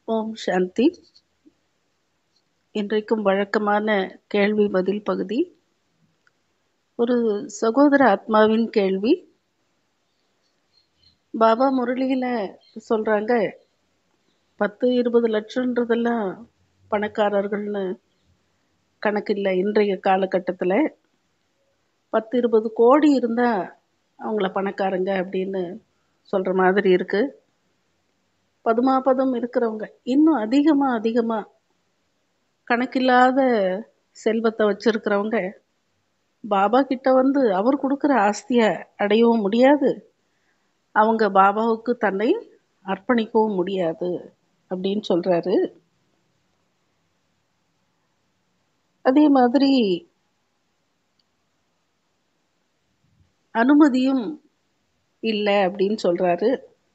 ஓம் சாந்தி இன்றைக்கும் வழக்கமான கேள்வி பதில் பகுதி ஒரு சகோதர ஆத்மாவின் கேள்வி பாபா முரளியில சொல்றாங்க பத்து இருபது லட்சம்ன்றதெல்லாம் பணக்காரர்கள்னு கணக்கில்லை இன்றைய காலகட்டத்தில் பத்து இருபது கோடி இருந்தால் அவங்கள பணக்காரங்க அப்படின்னு சொல்கிற மாதிரி இருக்கு பதுமாபதம் இருக்கிறவங்க இன்னும் அதிகமாக அதிகமாக கணக்கில்லாத செல்வத்தை வச்சிருக்கிறவங்க பாபா கிட்ட வந்து அவர் கொடுக்குற ஆஸ்தியை அடையவும் முடியாது அவங்க பாபாவுக்கு தன்னை அர்ப்பணிக்கவும் முடியாது அப்படின்னு சொல்றாரு அதே மாதிரி அனுமதியும் இல்லை அப்படின்னு சொல்றாரு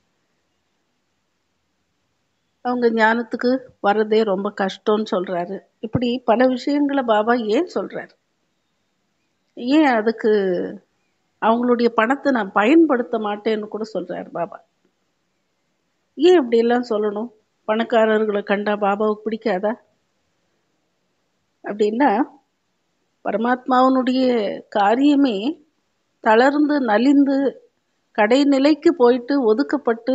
அவங்க ஞானத்துக்கு வர்றதே ரொம்ப கஷ்டம்னு சொல்றாரு இப்படி பல விஷயங்களை பாபா ஏன் சொல்றாரு ஏன் அதுக்கு அவங்களுடைய பணத்தை நான் பயன்படுத்த மாட்டேன்னு கூட சொல்றாரு பாபா ஏன் இப்படியெல்லாம் சொல்லணும் பணக்காரர்களை கண்டா பாபாவுக்கு பிடிக்காதா அப்படின்னா பரமாத்மாவனுடைய காரியமே தளர்ந்து நலிந்து கடைநிலைக்கு போயிட்டு ஒதுக்கப்பட்டு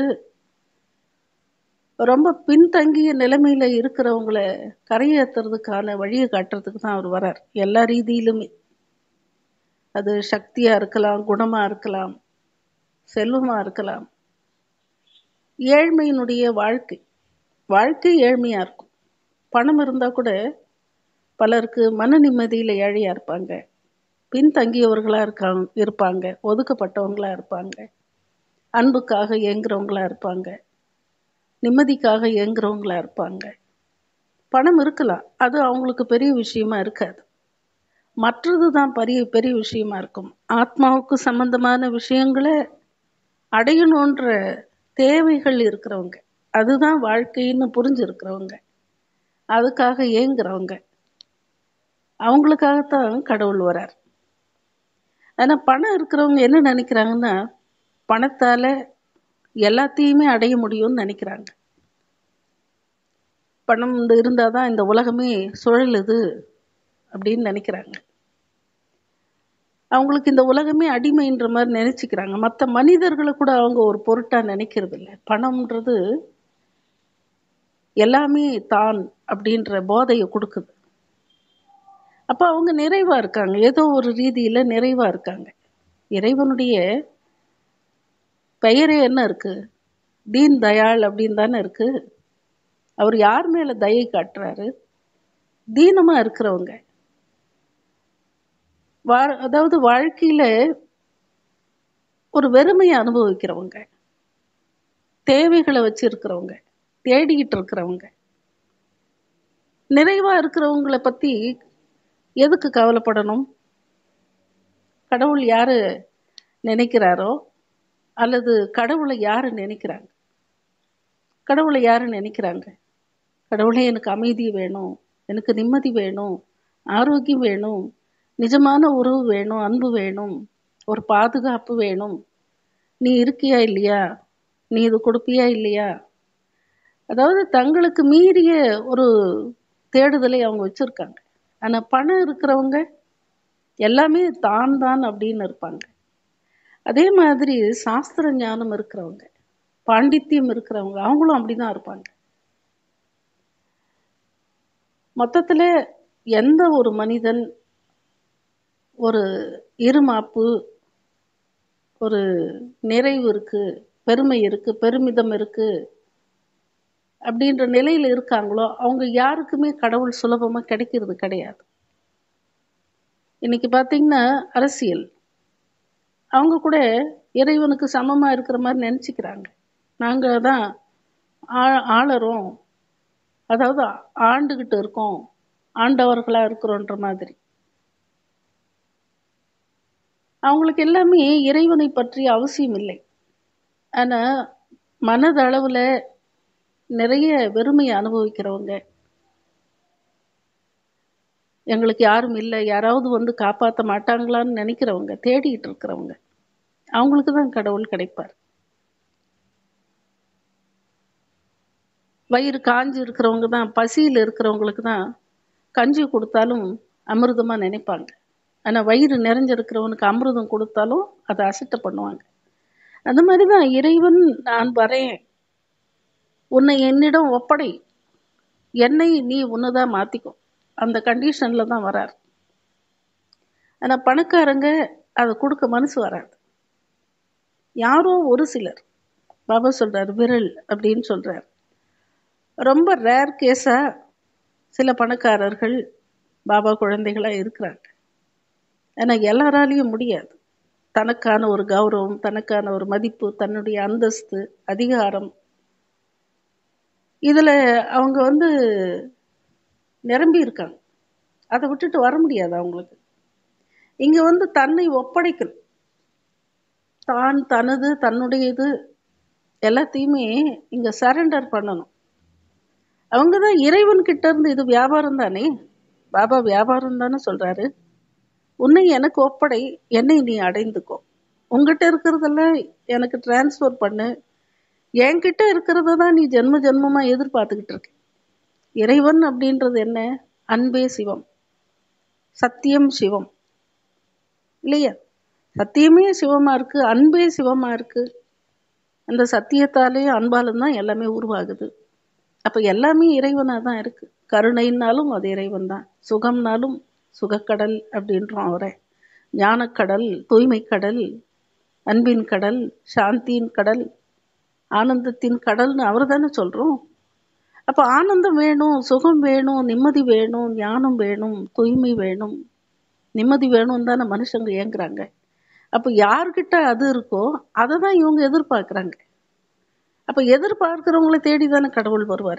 ரொம்ப பின்தங்கிய நிலைமையில இருக்கிறவங்கள கரையேற்றுறதுக்கான வழியை காட்டுறதுக்கு தான் அவர் வரார் எல்லா ரீதியிலுமே அது சக்தியா இருக்கலாம் குணமா இருக்கலாம் செல்வமா இருக்கலாம் ஏழ்மையினுடைய வாழ்க்கை வாழ்க்கை ஏழ்மையா இருக்கும் பணம் இருந்தா கூட பலருக்கு மன நிம்மதியில ஏழையா இருப்பாங்க பின்தங்கியவர்களா இருக்காங்க இருப்பாங்க ஒதுக்கப்பட்டவங்களா இருப்பாங்க அன்புக்காக இயங்குறவங்களா இருப்பாங்க நிம்மதிக்காக இயங்குறவங்களா இருப்பாங்க பணம் இருக்கலாம் அது அவங்களுக்கு பெரிய விஷயமா இருக்காது மற்றது தான் பெரிய பெரிய விஷயமா இருக்கும் ஆத்மாவுக்கு சம்பந்தமான விஷயங்களை அடையணுன்ற தேவைகள் இருக்கிறவங்க அதுதான் வாழ்க்கைன்னு புரிஞ்சிருக்கிறவங்க அதுக்காக ஏங்குறவங்க அவங்களுக்காகத்தான் கடவுள் வரார் ஆனால் பணம் இருக்கிறவங்க என்ன நினைக்கிறாங்கன்னா பணத்தால் எல்லாத்தையுமே அடைய முடியும்னு நினைக்கிறாங்க பணம் இருந்தால் தான் இந்த உலகமே சுழலுது அப்படின்னு நினைக்கிறாங்க அவங்களுக்கு இந்த உலகமே அடிமைன்ற மாதிரி நினைச்சுக்கிறாங்க மற்ற மனிதர்களை கூட அவங்க ஒரு பொருட்டா நினைக்கிறது இல்லை பணம்ன்றது எல்லாமே தான் அப்படின்ற போதையை கொடுக்குது அப்போ அவங்க நிறைவா இருக்காங்க ஏதோ ஒரு ரீதியில நிறைவா இருக்காங்க இறைவனுடைய பெயரே என்ன இருக்கு தீன் தயாள் அப்படின்னு தானே இருக்கு அவர் யார் மேல தயை காட்டுறாரு தீனமா இருக்கிறவங்க வா அதாவது வாழ்க்கையில ஒரு வெறுமையை அனுபவிக்கிறவங்க தேவைகளை வச்சு இருக்கிறவங்க தேடிக்கிட்டு இருக்கிறவங்க நிறைவா இருக்கிறவங்களை பத்தி எதுக்கு கவலைப்படணும் கடவுள் யாரு நினைக்கிறாரோ அல்லது கடவுளை யாரு நினைக்கிறாங்க கடவுளை யாரு நினைக்கிறாங்க கடவுளே எனக்கு அமைதி வேணும் எனக்கு நிம்மதி வேணும் ஆரோக்கியம் வேணும் நிஜமான உறவு வேணும் அன்பு வேணும் ஒரு பாதுகாப்பு வேணும் நீ இருக்கியா இல்லையா நீ இது கொடுப்பியா இல்லையா அதாவது தங்களுக்கு மீறிய ஒரு தேடுதலை அவங்க வச்சிருக்காங்க ஆனா பணம் இருக்கிறவங்க எல்லாமே தான் தான் அப்படின்னு இருப்பாங்க அதே மாதிரி சாஸ்திர ஞானம் இருக்கிறவங்க பாண்டித்யம் இருக்கிறவங்க அவங்களும் அப்படிதான் இருப்பாங்க மொத்தத்துல எந்த ஒரு மனிதன் ஒரு இருமாப்பு ஒரு நிறைவு இருக்கு பெருமை இருக்கு பெருமிதம் இருக்கு அப்படின்ற நிலையில இருக்காங்களோ அவங்க யாருக்குமே கடவுள் சுலபமா கிடைக்கிறது கிடையாது இன்னைக்கு பாத்தீங்கன்னா அரசியல் அவங்க கூட இறைவனுக்கு சமமா இருக்கிற மாதிரி நினைச்சுக்கிறாங்க நாங்க தான் ஆளறோம் அதாவது ஆண்டுகிட்டு இருக்கோம் ஆண்டவர்களா இருக்கிறோன்ற மாதிரி அவங்களுக்கு எல்லாமே இறைவனை பற்றி அவசியம் இல்லை ஆனா மனதளவுல நிறைய வெறுமையை அனுபவிக்கிறவங்க எங்களுக்கு யாரும் இல்லை யாராவது வந்து காப்பாற்ற மாட்டாங்களான்னு நினைக்கிறவங்க தேடிட்டு இருக்கிறவங்க அவங்களுக்கு தான் கடவுள் கிடைப்பார் வயிறு காஞ்சு இருக்கிறவங்க தான் பசியில் இருக்கிறவங்களுக்கு தான் கஞ்சி கொடுத்தாலும் அமிர்தமாக நினைப்பாங்க ஆனால் வயிறு நிறைஞ்சிருக்கிறவனுக்கு அமிர்தம் கொடுத்தாலும் அதை அசட்டை பண்ணுவாங்க அந்த மாதிரி தான் இறைவன் நான் வரேன் உன்னை என்னிடம் ஒப்படை என்னை நீ உன்னதாக மாற்றிக்கோ அந்த கண்டிஷனில் தான் வரார் ஆனால் பணக்காரங்க அதை கொடுக்க மனசு வராது யாரோ ஒரு சிலர் பாபா சொல்கிறார் விரல் அப்படின்னு சொல்கிறார் ரொம்ப ரேர் கேஸாக சில பணக்காரர்கள் பாபா குழந்தைகளாக இருக்கிறாங்க ஆனால் எல்லாராலையும் முடியாது தனக்கான ஒரு கௌரவம் தனக்கான ஒரு மதிப்பு தன்னுடைய அந்தஸ்து அதிகாரம் இதில் அவங்க வந்து நிரம்பி இருக்காங்க அதை விட்டுட்டு வர முடியாது அவங்களுக்கு இங்கே வந்து தன்னை ஒப்படைக்கணும் தான் தனது தன்னுடையது எல்லாத்தையுமே இங்கே சரண்டர் பண்ணணும் அவங்க தான் இறைவன் கிட்ட இருந்து இது வியாபாரம் தானே பாபா வியாபாரம் தானே சொல்கிறாரு உன்னை எனக்கு ஒப்படை என்னை நீ அடைந்துக்கோ உங்ககிட்ட இருக்கிறதெல்லாம் எனக்கு டிரான்ஸ்ஃபர் பண்ணு என்கிட்ட இருக்கிறத தான் நீ ஜென்ம ஜென்மமாக எதிர்பார்த்துக்கிட்டு இருக்க இறைவன் அப்படின்றது என்ன அன்பே சிவம் சத்தியம் சிவம் இல்லையா சத்தியமே சிவமாக இருக்குது அன்பே சிவமாக இருக்குது அந்த சத்தியத்தாலேயும் அன்பாலும் தான் எல்லாமே உருவாகுது அப்போ எல்லாமே இறைவனாக தான் இருக்குது கருணைன்னாலும் அது இறைவன் தான் சுகம்னாலும் சுகக்கடல் அப்படின்றோம் அவரை ஞானக்கடல் தூய்மை கடல் அன்பின் கடல் சாந்தியின் கடல் ஆனந்தத்தின் கடல்னு அவர் தானே சொல்கிறோம் அப்போ ஆனந்தம் வேணும் சுகம் வேணும் நிம்மதி வேணும் ஞானம் வேணும் தூய்மை வேணும் நிம்மதி வேணும் தானே மனுஷங்க ஏங்குறாங்க அப்போ யார்கிட்ட அது இருக்கோ அதை தான் இவங்க எதிர்பார்க்குறாங்க அப்போ எதிர்பார்க்குறவங்கள தேடி தானே கடவுள் வருவார்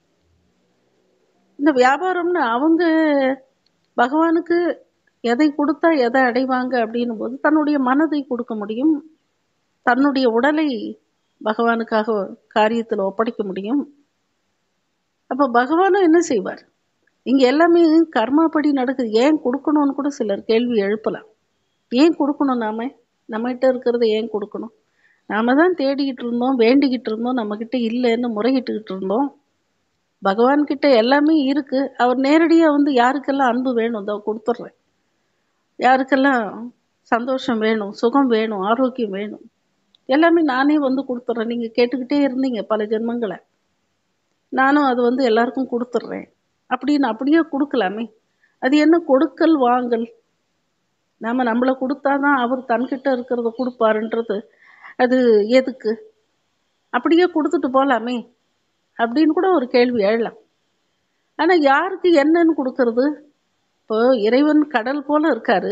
இந்த வியாபாரம்னு அவங்க பகவானுக்கு எதை கொடுத்தா எதை அடைவாங்க அப்படின்னும் போது தன்னுடைய மனதை கொடுக்க முடியும் தன்னுடைய உடலை பகவானுக்காக காரியத்தில் ஒப்படைக்க முடியும் அப்போ பகவானும் என்ன செய்வார் இங்கே எல்லாமே கர்மாப்படி நடக்குது ஏன் கொடுக்கணும்னு கூட சிலர் கேள்வி எழுப்பலாம் ஏன் கொடுக்கணும் நாம நம்மகிட்ட இருக்கிறத ஏன் கொடுக்கணும் நாம தான் தேடிக்கிட்டு இருந்தோம் வேண்டிக்கிட்டு இருந்தோம் நம்மக்கிட்ட இல்லைன்னு முறையிட்டுக்கிட்டு இருந்தோம் பகவான்கிட்ட எல்லாமே இருக்கு அவர் நேரடியாக வந்து யாருக்கெல்லாம் அன்பு வேணும் இதோ கொடுத்துட்றேன் யாருக்கெல்லாம் சந்தோஷம் வேணும் சுகம் வேணும் ஆரோக்கியம் வேணும் எல்லாமே நானே வந்து கொடுத்துட்றேன் நீங்கள் கேட்டுக்கிட்டே இருந்தீங்க பல ஜென்மங்களை நானும் அது வந்து எல்லாருக்கும் கொடுத்துட்றேன் அப்படின்னு அப்படியே கொடுக்கலாமே அது என்ன கொடுக்கல் வாங்கல் நாம் நம்மளை கொடுத்தாதான் அவர் தன்கிட்ட இருக்கிறத கொடுப்பாருன்றது அது எதுக்கு அப்படியே கொடுத்துட்டு போகலாமே அப்படின்னு கூட ஒரு கேள்வி எழலாம் ஆனால் யாருக்கு என்னன்னு கொடுக்கறது இப்போ இறைவன் கடல் போல இருக்காரு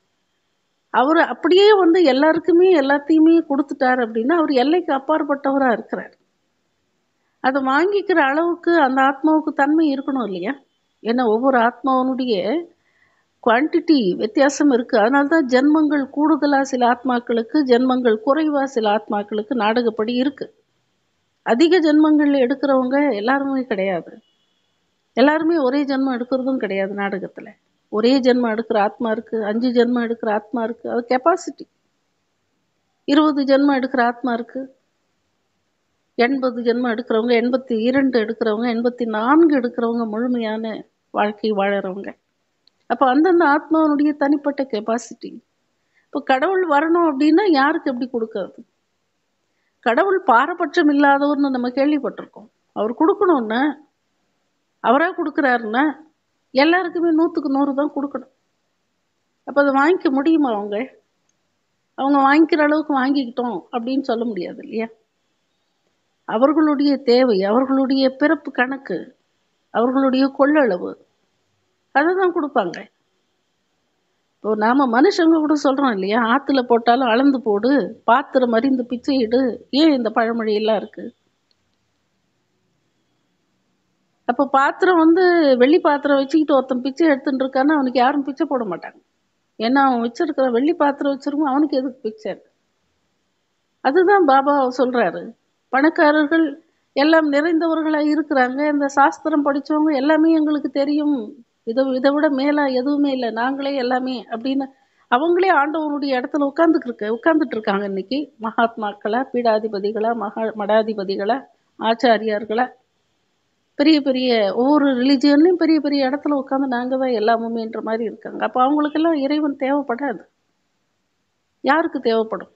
அவர் அப்படியே வந்து எல்லாருக்குமே எல்லாத்தையுமே கொடுத்துட்டார் அப்படின்னா அவர் எல்லைக்கு அப்பாற்பட்டவராக இருக்கிறார் அதை வாங்கிக்கிற அளவுக்கு அந்த ஆத்மாவுக்கு தன்மை இருக்கணும் இல்லையா ஏன்னா ஒவ்வொரு ஆத்மாவனுடைய குவான்டிட்டி வித்தியாசம் இருக்குது அதனால தான் ஜென்மங்கள் கூடுதலாக சில ஆத்மாக்களுக்கு ஜென்மங்கள் குறைவாக சில ஆத்மாக்களுக்கு நாடகப்படி இருக்குது அதிக ஜென்மங்கள் எடுக்கிறவங்க எல்லாருமே கிடையாது எல்லாருமே ஒரே ஜென்மம் எடுக்கிறதும் கிடையாது நாடகத்தில் ஒரே ஜென்மம் எடுக்கிற ஆத்மா இருக்குது அஞ்சு ஜென்மம் எடுக்கிற ஆத்மா இருக்குது அது கெப்பாசிட்டி இருபது ஜென்மம் எடுக்கிற ஆத்மா இருக்குது எண்பது ஜென்மம் எடுக்கிறவங்க எண்பத்தி இரண்டு எடுக்கிறவங்க எண்பத்தி நான்கு எடுக்கிறவங்க முழுமையான வாழ்க்கை வாழறவங்க அப்போ அந்தந்த ஆத்மாவனுடைய தனிப்பட்ட கெப்பாசிட்டி இப்போ கடவுள் வரணும் அப்படின்னா யாருக்கு எப்படி கொடுக்கறது கடவுள் பாரபட்சம் இல்லாதவர்னு நம்ம கேள்விப்பட்டிருக்கோம் அவர் கொடுக்கணும்னா அவராக கொடுக்குறாருன்னா எல்லாருக்குமே நூற்றுக்கு நூறு தான் கொடுக்கணும் அப்போ அதை வாங்கிக்க முடியுமா அவங்க அவங்க வாங்கிக்கிற அளவுக்கு வாங்கிக்கிட்டோம் அப்படின்னு சொல்ல முடியாது இல்லையா அவர்களுடைய தேவை அவர்களுடைய பிறப்பு கணக்கு அவர்களுடைய கொள்ளளவு அதை தான் கொடுப்பாங்க இப்போ நாம் மனுஷங்க கூட சொல்கிறோம் இல்லையா ஆற்றுல போட்டாலும் அளந்து போடு பாத்திரம் அறிந்து பிச்சையிடு ஏன் இந்த பழமொழியெல்லாம் இருக்குது அப்போ பாத்திரம் வந்து வெள்ளி பாத்திரம் வச்சுக்கிட்டு ஒருத்தன் பிச்சை எடுத்துட்டு இருக்கான்னா அவனுக்கு யாரும் பிச்சை போட மாட்டாங்க ஏன்னா அவன் வச்சிருக்கிற வெள்ளி பாத்திரம் வச்சிருக்கோம் அவனுக்கு எதுக்கு பிச்சை அதுதான் பாபா சொல்றாரு பணக்காரர்கள் எல்லாம் நிறைந்தவர்களாக இருக்கிறாங்க இந்த சாஸ்திரம் படித்தவங்க எல்லாமே எங்களுக்கு தெரியும் இதை இதை விட மேலே எதுவுமே இல்லை நாங்களே எல்லாமே அப்படின்னு அவங்களே ஆண்டவனுடைய இடத்துல உட்காந்துக்கிருக்க உட்காந்துட்டு இருக்காங்க இன்னைக்கு மகாத்மாக்களா பீடாதிபதிகளா மகா மடாதிபதிகளா ஆச்சாரியார்களா பெரிய பெரிய ஒவ்வொரு ரிலிஜியன்லையும் பெரிய பெரிய இடத்துல உட்காந்து நாங்கள் தான் எல்லாமுமேன்ற மாதிரி இருக்காங்க அப்போ அவங்களுக்கெல்லாம் இறைவன் தேவைப்படாது யாருக்கு தேவைப்படும்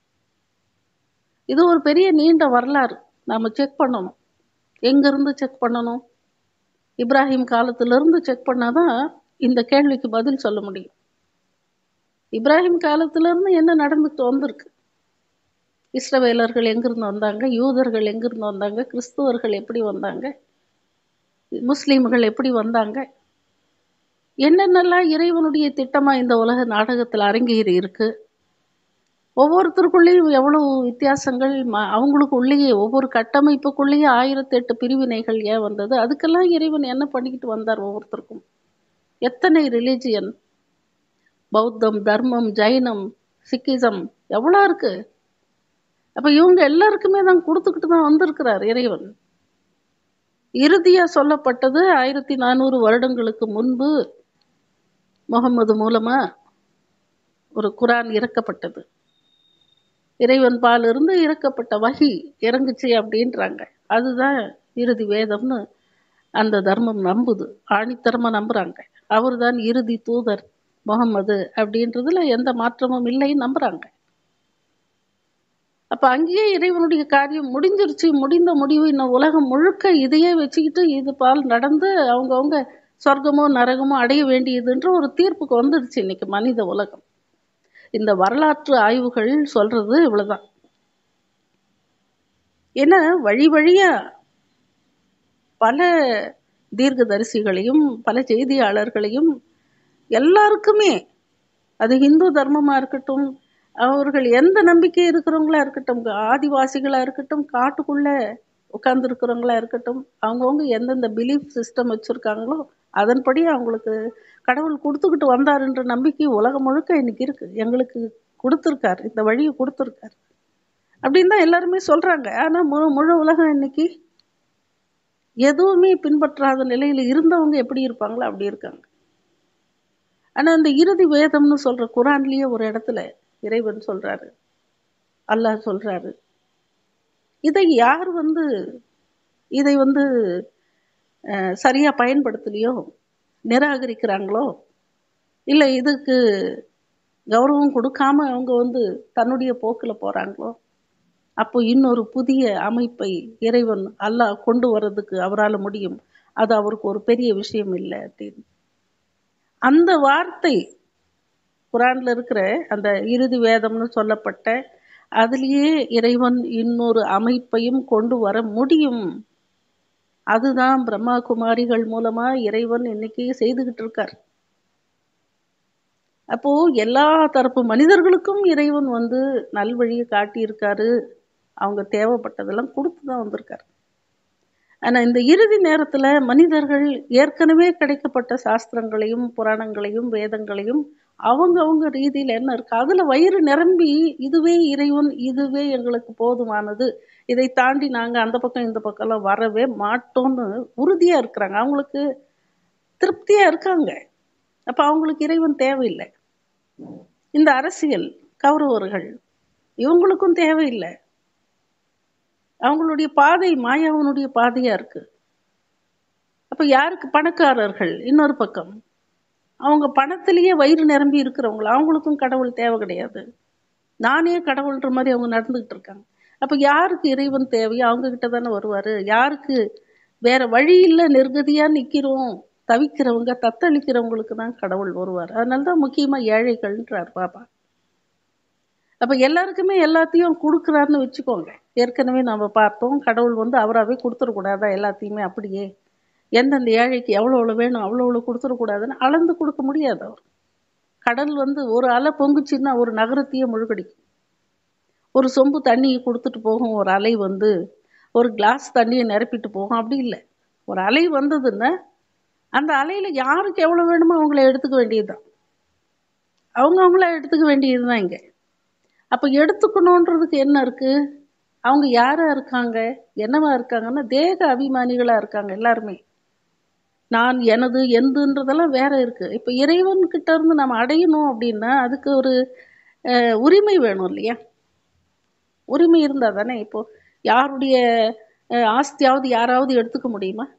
இது ஒரு பெரிய நீண்ட வரலாறு நாம் செக் பண்ணணும் எங்கேருந்து செக் பண்ணணும் இப்ராஹிம் காலத்திலிருந்து செக் பண்ணாதான் இந்த கேள்விக்கு பதில் சொல்ல முடியும் இப்ராஹிம் காலத்திலிருந்து என்ன நடந்துட்டு வந்திருக்கு இஸ்ரவேலர்கள் எங்கிருந்து வந்தாங்க யூதர்கள் எங்கிருந்து வந்தாங்க கிறிஸ்துவர்கள் எப்படி வந்தாங்க முஸ்லீம்கள் எப்படி வந்தாங்க என்னென்னலாம் இறைவனுடைய திட்டமா இந்த உலக நாடகத்தில் அரங்கேறி இருக்கு ஒவ்வொருத்தருக்குள்ளேயும் எவ்வளவு வித்தியாசங்கள் ம- அவங்களுக்கு உள்ளேயே ஒவ்வொரு கட்டமைப்புக்குள்ளேயே ஆயிரத்தி எட்டு பிரிவினைகள் ஏன் வந்தது அதுக்கெல்லாம் இறைவன் என்ன பண்ணிக்கிட்டு வந்தார் ஒவ்வொருத்தருக்கும் எத்தனை ரிலீஜியன் பௌத்தம் தர்மம் ஜைனம் சிக்கிசம் எவ்வளோ இருக்கு அப்ப இவங்க எல்லாருக்குமே தான் கொடுத்துக்கிட்டு தான் வந்திருக்கிறார் இறைவன் இறுதியா சொல்லப்பட்டது ஆயிரத்தி நானூறு வருடங்களுக்கு முன்பு முகம்மது மூலமா ஒரு குரான் இறக்கப்பட்டது இறைவன் பால் இருந்து இறக்கப்பட்ட வகி இறங்குச்சு அப்படின்றாங்க அதுதான் இறுதி வேதம்னு அந்த தர்மம் நம்புது ஆணித்தரமா நம்புறாங்க அவர்தான் இறுதி தூதர் முகம்மது அப்படின்றதுல எந்த மாற்றமும் இல்லை நம்புறாங்க அப்ப அங்கேயே இறைவனுடைய காரியம் முடிஞ்சிருச்சு முடிந்த முடிவு இன்னும் உலகம் முழுக்க இதையே வச்சுக்கிட்டு இது பால் நடந்து அவங்கவுங்க சொர்க்கமோ நரகமோ அடைய வேண்டியதுன்ற ஒரு தீர்ப்புக்கு வந்துடுச்சு இன்னைக்கு மனித உலகம் இந்த வரலாற்று ஆய்வுகள் சொல்றது இவ்வளவுதான் ஏன்னா வழி வழியா பல தீர்க்கதரிசிகளையும் பல செய்தியாளர்களையும் எல்லாருக்குமே அது இந்து தர்மமா இருக்கட்டும் அவர்கள் எந்த நம்பிக்கை இருக்கிறவங்களா இருக்கட்டும் ஆதிவாசிகளா இருக்கட்டும் காட்டுக்குள்ள உட்கார்ந்து இருக்கிறவங்களா இருக்கட்டும் அவங்கவுங்க எந்தெந்த பிலீஃப் சிஸ்டம் வச்சிருக்காங்களோ அதன்படி அவங்களுக்கு கடவுள் கொடுத்துக்கிட்டு வந்தாருன்ற நம்பிக்கை உலகம் முழுக்க இன்னைக்கு இருக்கு எங்களுக்கு கொடுத்துருக்காரு இந்த வழியை கொடுத்துருக்காரு அப்படின்னு தான் எல்லாருமே சொல்றாங்க ஆனா முழு முழு உலகம் இன்னைக்கு எதுவுமே பின்பற்றாத நிலையில இருந்தவங்க எப்படி இருப்பாங்களோ அப்படி இருக்காங்க ஆனா அந்த இறுதி வேதம்னு சொல்ற குரான்லயே ஒரு இடத்துல இறைவன் சொல்றாரு அல்லாஹ் சொல்றாரு இதை யார் வந்து இதை வந்து அஹ், சரியா பயன்படுத்தலையோ நிராகரிக்கிறாங்களோ இல்லை இதுக்கு கௌரவம் கொடுக்காம அவங்க வந்து தன்னுடைய போக்கில் போறாங்களோ அப்போ இன்னொரு புதிய அமைப்பை இறைவன் அல்லாஹ் கொண்டு வர்றதுக்கு அவரால் முடியும் அது அவருக்கு ஒரு பெரிய விஷயம் இல்லை அப்படின்னு அந்த வார்த்தை குரான்ல இருக்கிற அந்த இறுதி வேதம்னு சொல்லப்பட்ட அதுலேயே இறைவன் இன்னொரு அமைப்பையும் கொண்டு வர முடியும் அதுதான் பிரம்மா குமாரிகள் மூலமா இறைவன் இன்னைக்கு செய்துகிட்டு இருக்கார் அப்போ எல்லா தரப்பு மனிதர்களுக்கும் இறைவன் வந்து நல்வழியை காட்டியிருக்காரு அவங்க தேவைப்பட்டதெல்லாம் கொடுத்து தான் வந்திருக்காரு ஆனா இந்த இறுதி நேரத்துல மனிதர்கள் ஏற்கனவே கிடைக்கப்பட்ட சாஸ்திரங்களையும் புராணங்களையும் வேதங்களையும் அவங்க அவங்க ரீதியில என்ன இருக்கு அதுல வயிறு நிரம்பி இதுவே இறைவன் இதுவே எங்களுக்கு போதுமானது இதை தாண்டி நாங்க அந்த பக்கம் இந்த பக்கம்லாம் வரவே மாட்டோம்னு உறுதியா இருக்கிறாங்க அவங்களுக்கு திருப்தியா இருக்காங்க அப்ப அவங்களுக்கு இறைவன் தேவையில்லை இந்த அரசியல் கௌரவர்கள் இவங்களுக்கும் தேவையில்லை அவங்களுடைய பாதை மாயாவனுடைய பாதையா இருக்கு அப்ப யாருக்கு பணக்காரர்கள் இன்னொரு பக்கம் அவங்க பணத்திலேயே வயிறு நிரம்பி இருக்கிறவங்கள அவங்களுக்கும் கடவுள் தேவை கிடையாது நானே கடவுள்ன்ற மாதிரி அவங்க நடந்துகிட்டு இருக்காங்க அப்ப யாருக்கு இறைவன் தேவையோ அவங்க கிட்ட தானே வருவாரு யாருக்கு வேற வழி இல்லை நிர்கதியா நிக்கிறோம் தவிக்கிறவங்க தத்தளிக்கிறவங்களுக்கு தான் கடவுள் வருவார் அதனால தான் முக்கியமா ஏழைகள்ன்றார் பாபா அப்ப எல்லாருக்குமே எல்லாத்தையும் கொடுக்குறாருன்னு வச்சுக்கோங்க ஏற்கனவே நம்ம பார்த்தோம் கடவுள் வந்து அவராகவே கொடுத்துடக்கூடாதா எல்லாத்தையுமே அப்படியே எந்தெந்த ஏழைக்கு எவ்வளோ எவ்வளோ வேணும் அவ்வளோ அவ்வளோ கொடுத்துடக்கூடாதுன்னு அளந்து கொடுக்க முடியாது அவர் கடல் வந்து ஒரு அலை பொங்குச்சுன்னா ஒரு நகரத்தையே முழுகடிக்கும் ஒரு சொம்பு தண்ணியை கொடுத்துட்டு போகும் ஒரு அலை வந்து ஒரு கிளாஸ் தண்ணியை நிரப்பிட்டு போகும் அப்படி இல்லை ஒரு அலை வந்ததுன்னா அந்த அலையில யாருக்கு எவ்வளோ வேணுமோ அவங்கள எடுத்துக்க வேண்டியதுதான் அவங்க அவங்கள எடுத்துக்க வேண்டியதுதான் இங்க அப்ப எடுத்துக்கணுன்றதுக்கு என்ன இருக்கு அவங்க யாரா இருக்காங்க என்னவா இருக்காங்கன்னா தேக அபிமானிகளா இருக்காங்க எல்லாருமே நான் எனது எந்துன்றதெல்லாம் வேற இருக்கு இப்ப இறைவன் கிட்ட இருந்து நம்ம அடையணும் அப்படின்னா அதுக்கு ஒரு அஹ், உரிமை வேணும் இல்லையா உரிமை இருந்தா தானே இப்போ யாருடைய அஹ், ஆஸ்தியாவது யாராவது எடுத்துக்க முடியுமா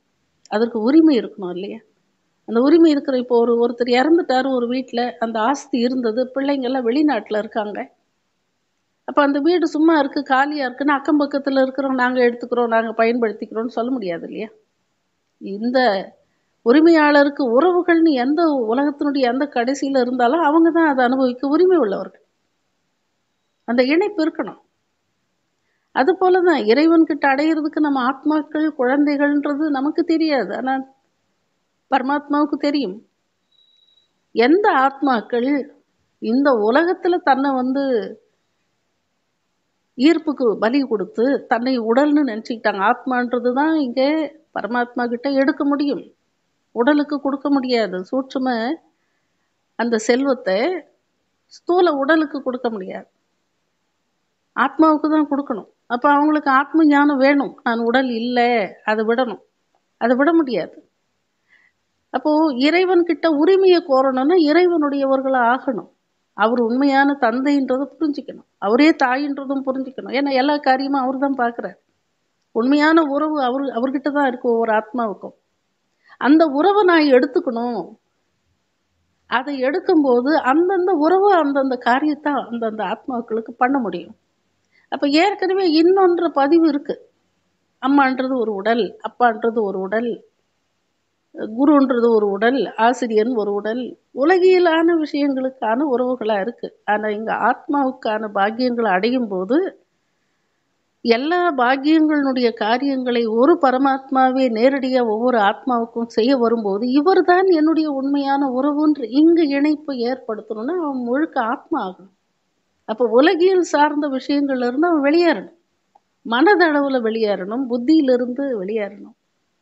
அதற்கு உரிமை இருக்கணும் இல்லையா அந்த உரிமை இருக்கிற இப்போ ஒரு ஒருத்தர் இறந்துட்டாரு ஒரு வீட்டில் அந்த ஆஸ்தி இருந்தது பிள்ளைங்கெல்லாம் வெளிநாட்டில் இருக்காங்க அப்போ அந்த வீடு சும்மா இருக்கு காலியாக இருக்குன்னு அக்கம் பக்கத்தில் இருக்கிறோம் நாங்கள் எடுத்துக்கிறோம் நாங்கள் பயன்படுத்திக்கிறோம்னு சொல்ல முடியாது இல்லையா இந்த உரிமையாளருக்கு உறவுகள்னு எந்த உலகத்தினுடைய எந்த கடைசியில் இருந்தாலும் அவங்க தான் அதை அனுபவிக்க உரிமை உள்ளவர்கள் அந்த இணைப்பு இருக்கணும் அது போல தான் இறைவன்கிட்ட அடையிறதுக்கு நம்ம ஆத்மாக்கள் குழந்தைகள்ன்றது நமக்கு தெரியாது ஆனால் பரமாத்மாவுக்கு தெரியும் எந்த ஆத்மாக்கள் இந்த உலகத்துல தன்னை வந்து ஈர்ப்புக்கு பலி கொடுத்து தன்னை உடல்னு நினச்சிக்கிட்டாங்க ஆத்மான்றது தான் இங்கே பரமாத்மா கிட்ட எடுக்க முடியும் உடலுக்கு கொடுக்க முடியாது சூட்சும அந்த செல்வத்தை ஸ்தூல உடலுக்கு கொடுக்க முடியாது ஆத்மாவுக்கு தான் கொடுக்கணும் அப்போ அவங்களுக்கு ஆத்ம ஞானம் வேணும் நான் உடல் இல்லை அதை விடணும் அதை விட முடியாது அப்போ இறைவன் கிட்ட உரிமையை கோரணும்னா இறைவனுடையவர்களா ஆகணும் அவர் உண்மையான தந்தைன்றதை புரிஞ்சுக்கணும் அவரே தாயின்றதும் புரிஞ்சுக்கணும் ஏன்னா எல்லா காரியமும் அவர் தான் பார்க்குறார் உண்மையான உறவு அவர் அவர்கிட்ட தான் இருக்கு ஒவ்வொரு ஆத்மாவுக்கும் அந்த உறவை நான் எடுத்துக்கணும் அதை எடுக்கும்போது அந்தந்த உறவு அந்தந்த காரியத்தை அந்தந்த ஆத்மாக்களுக்கு பண்ண முடியும் அப்போ ஏற்கனவே இன்னொன்ற பதிவு இருக்கு அம்மான்றது ஒரு உடல் அப்பான்றது ஒரு உடல் குருன்றது ஒரு உடல் ஆசிரியன் ஒரு உடல் உலகியலான விஷயங்களுக்கான உறவுகளாக இருக்கு ஆனால் இங்கே ஆத்மாவுக்கான பாக்கியங்களை அடையும் போது எல்லா பாக்கியங்களுடைய காரியங்களை ஒரு பரமாத்மாவே நேரடியாக ஒவ்வொரு ஆத்மாவுக்கும் செய்ய வரும்போது இவர் தான் என்னுடைய உண்மையான உறவுன்ற இங்கு இணைப்பு ஏற்படுத்தணும்னா அவன் முழுக்க ஆத்மா ஆகணும் அப்போ உலகியல் சார்ந்த விஷயங்கள்ல இருந்து அவன் வெளியேறணும் மனதளவில் வெளியேறணும் புத்தியிலிருந்து வெளியேறணும்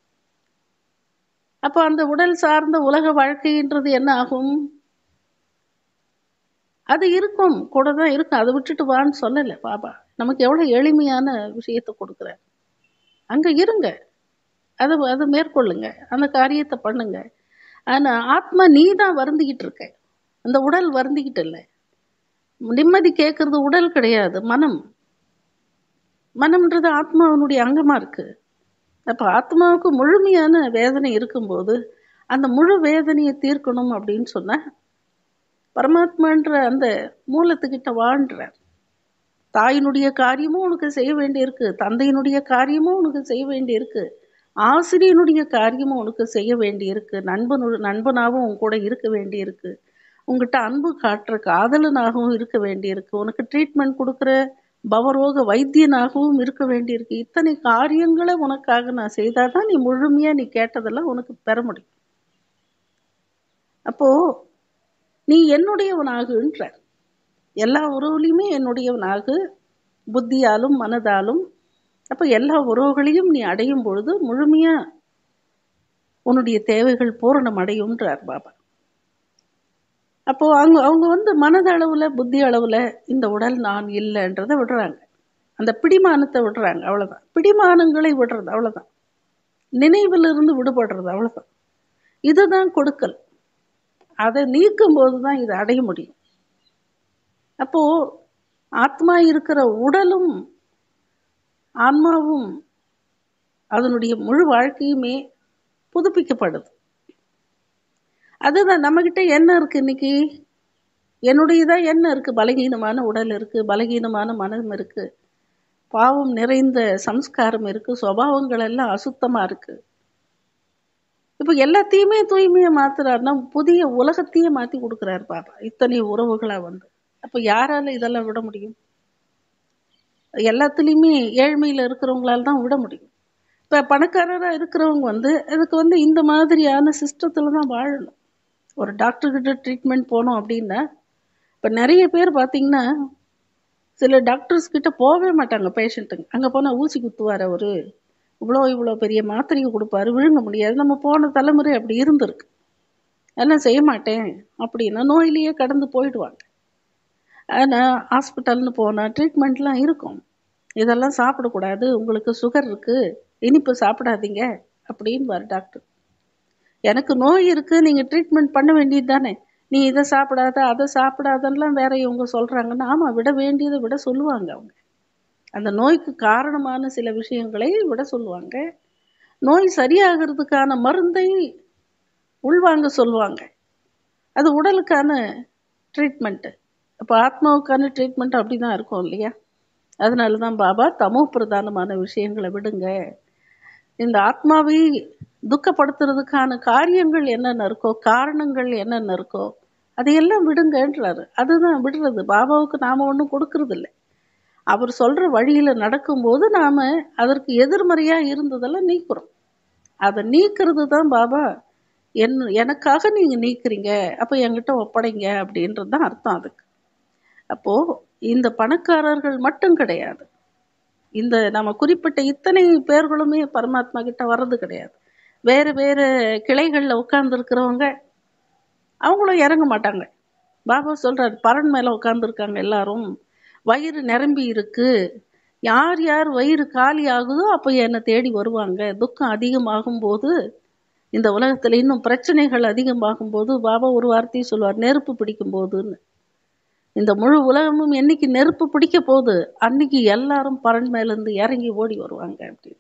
அப்போ அந்த உடல் சார்ந்த உலக வாழ்க்கைன்றது என்ன ஆகும் அது இருக்கும் கூட தான் இருக்கும் அதை விட்டுட்டு வான்னு சொல்லலை பாபா நமக்கு எவ்வளோ எளிமையான விஷயத்தை கொடுக்குறார் அங்கே இருங்க அதை அதை மேற்கொள்ளுங்க அந்த காரியத்தை பண்ணுங்க ஆனால் ஆத்மா நீ தான் வருந்திக்கிட்டு இருக்க அந்த உடல் வருந்திக்கிட்டு இல்லை நிம்மதி கேட்கறது உடல் கிடையாது மனம் மனம்ன்றது ஆத்மாவினுடைய அங்கமாக இருக்குது அப்போ ஆத்மாவுக்கு முழுமையான வேதனை இருக்கும்போது அந்த முழு வேதனையை தீர்க்கணும் அப்படின்னு சொன்னால் பரமாத்மான்ற அந்த மூலத்துக்கிட்ட வாழ்கிறார் தாயினுடைய காரியமும் உனக்கு செய்ய வேண்டியிருக்கு தந்தையினுடைய காரியமும் உனக்கு செய்ய வேண்டியிருக்கு ஆசிரியனுடைய காரியமும் உனக்கு செய்ய வேண்டியிருக்கு நண்பனு நண்பனாகவும் உன் கூட இருக்க வேண்டியிருக்கு உங்ககிட்ட அன்பு காட்டுற காதலனாகவும் இருக்க வேண்டியிருக்கு உனக்கு ட்ரீட்மெண்ட் கொடுக்குற பவரோக வைத்தியனாகவும் இருக்க வேண்டியிருக்கு இத்தனை காரியங்களை உனக்காக நான் செய்தால் தான் நீ முழுமையாக நீ கேட்டதெல்லாம் உனக்கு பெற முடியும் அப்போ நீ என்னுடையவனாகுன்றார் எல்லா உறவுலையுமே என்னுடையவனாகு புத்தியாலும் மனதாலும் அப்போ எல்லா உறவுகளையும் நீ அடையும் பொழுது முழுமையாக உன்னுடைய தேவைகள் பூரணம் அடையும்ன்றார் பாபா அப்போ அவங்க அவங்க வந்து மனதளவில் புத்தி அளவில் இந்த உடல் நான் இல்லைன்றதை விடுறாங்க அந்த பிடிமானத்தை விடுறாங்க அவ்வளோதான் பிடிமானங்களை விடுறது அவ்வளோதான் நினைவிலிருந்து விடுபடுறது அவ்வளோதான் இதுதான் கொடுக்கல் அதை நீக்கும் போது தான் இதை அடைய முடியும் அப்போ ஆத்மா இருக்கிற உடலும் ஆன்மாவும் அதனுடைய முழு வாழ்க்கையுமே புதுப்பிக்கப்படுது அதுதான் நம்மக்கிட்ட என்ன இருக்கு இன்னைக்கு என்னுடையதான் என்ன இருக்கு பலகீனமான உடல் இருக்கு பலகீனமான மனம் இருக்கு பாவம் நிறைந்த சம்ஸ்காரம் இருக்கு சுவாவங்கள் எல்லாம் அசுத்தமா இருக்கு இப்போ எல்லாத்தையுமே தூய்மையை மாத்துறாருன்னா புதிய உலகத்தையே மாத்தி கொடுக்குறாரு பாப்பா இத்தனை உறவுகளா வந்து அப்போ யாரால இதெல்லாம் விட முடியும் எல்லாத்துலேயுமே ஏழ்மையில் இருக்கிறவங்களால தான் விட முடியும் இப்போ பணக்காரராக இருக்கிறவங்க வந்து அதுக்கு வந்து இந்த மாதிரியான சிஸ்டத்தில் தான் வாழணும் ஒரு டாக்டர்கிட்ட ட்ரீட்மெண்ட் போனோம் அப்படின்னா இப்போ நிறைய பேர் பார்த்தீங்கன்னா சில டாக்டர்ஸ் கிட்ட போகவே மாட்டாங்க பேஷண்ட்டுங்க அங்கே போனால் ஊசி குத்துவார் அவர் இவ்வளோ இவ்வளோ பெரிய மாத்திரையை கொடுப்பாரு விழுங்க முடியாது நம்ம போன தலைமுறை அப்படி இருந்திருக்கு எல்லாம் செய்ய மாட்டேன் அப்படின்னா நோயிலேயே கடந்து போயிடுவாங்க ஆனால் ஹாஸ்பிட்டல்னு போனால் ட்ரீட்மெண்ட்லாம் இருக்கும் இதெல்லாம் சாப்பிடக்கூடாது உங்களுக்கு சுகர் இருக்குது இனிப்பு சாப்பிடாதீங்க அப்படின்னு டாக்டர் எனக்கு நோய் இருக்குது நீங்கள் ட்ரீட்மெண்ட் பண்ண வேண்டியது தானே நீ இதை சாப்பிடாத அதை சாப்பிடாதெல்லாம் வேற இவங்க சொல்கிறாங்கன்னா ஆமாம் விட வேண்டியதை விட சொல்லுவாங்க அவங்க அந்த நோய்க்கு காரணமான சில விஷயங்களை விட சொல்லுவாங்க நோய் சரியாகிறதுக்கான மருந்தை உள்வாங்க சொல்லுவாங்க அது உடலுக்கான ட்ரீட்மெண்ட்டு அப்போ ஆத்மாவுக்கான ட்ரீட்மெண்ட் அப்படி தான் இருக்கும் இல்லையா அதனால தான் பாபா தமோ பிரதானமான விஷயங்களை விடுங்க இந்த ஆத்மாவை துக்கப்படுத்துறதுக்கான காரியங்கள் என்னென்ன இருக்கோ காரணங்கள் என்னென்ன இருக்கோ அதையெல்லாம் விடுங்கன்றாரு அதுதான் விடுறது பாபாவுக்கு நாம் ஒன்றும் கொடுக்கறது இல்லை அவர் சொல்கிற வழியில் நடக்கும்போது நாம் அதற்கு எதிர்மறையாக இருந்ததெல்லாம் நீக்கிறோம் அதை நீக்கிறது தான் பாபா என் எனக்காக நீங்கள் நீக்கிறீங்க அப்போ என்கிட்ட ஒப்படைங்க அப்படின்றது தான் அர்த்தம் அதுக்கு அப்போது இந்த பணக்காரர்கள் மட்டும் கிடையாது இந்த நம்ம குறிப்பிட்ட இத்தனை பேர்களுமே பரமாத்மா கிட்ட வர்றது கிடையாது வேறு வேறு கிளைகளில் உட்கார்ந்துருக்கிறவங்க அவங்களும் இறங்க மாட்டாங்க பாபா சொல்கிறார் பரன் மேலே உட்காந்துருக்காங்க எல்லாரும் வயிறு நிரம்பி இருக்கு யார் யார் வயிறு காலி ஆகுதோ அப்போ என்னை தேடி வருவாங்க துக்கம் அதிகமாகும் போது இந்த உலகத்தில் இன்னும் பிரச்சனைகள் அதிகமாகும் போது பாபா ஒரு வார்த்தையை சொல்லுவார் நெருப்பு பிடிக்கும் போதுன்னு இந்த முழு உலகமும் என்னைக்கு நெருப்பு பிடிக்க போகுது அன்னைக்கு எல்லாரும் பரன் மேலேருந்து இறங்கி ஓடி வருவாங்க அப்படின்னு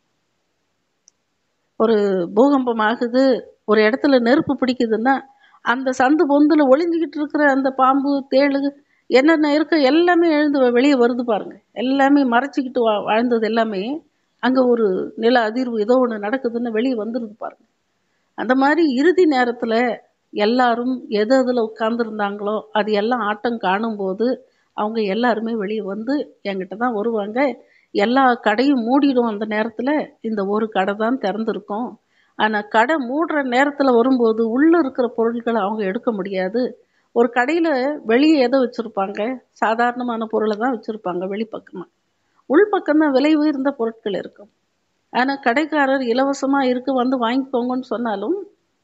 ஒரு பூகம்பம் ஆகுது ஒரு இடத்துல நெருப்பு பிடிக்குதுன்னா அந்த சந்து பொந்துல ஒளிஞ்சிக்கிட்டு இருக்கிற அந்த பாம்பு தேளு என்னென்ன இருக்க எல்லாமே எழுந்து வெளியே வருது பாருங்க எல்லாமே மறைச்சிக்கிட்டு வா வாழ்ந்தது எல்லாமே அங்கே ஒரு நில அதிர்வு ஏதோ ஒன்று நடக்குதுன்னு வெளியே வந்துருது பாருங்க அந்த மாதிரி இறுதி நேரத்தில் எல்லாரும் எது எதில் உட்கார்ந்துருந்தாங்களோ அது எல்லாம் ஆட்டம் காணும்போது அவங்க எல்லாருமே வெளியே வந்து என்கிட்ட தான் வருவாங்க எல்லா கடையும் மூடிடும் அந்த நேரத்தில் இந்த ஒரு கடை தான் திறந்துருக்கும் ஆனால் கடை மூடுற நேரத்தில் வரும்போது உள்ளே இருக்கிற பொருட்களை அவங்க எடுக்க முடியாது ஒரு கடையில் வெளியே எதை வச்சுருப்பாங்க சாதாரணமான பொருளை தான் வச்சுருப்பாங்க வெளிப்பக்கமாக உள்பக்கம் தான் விலை உயர்ந்த பொருட்கள் இருக்கும் ஆனால் கடைக்காரர் இலவசமாக இருக்கு வந்து வாங்கிக்கோங்கன்னு சொன்னாலும்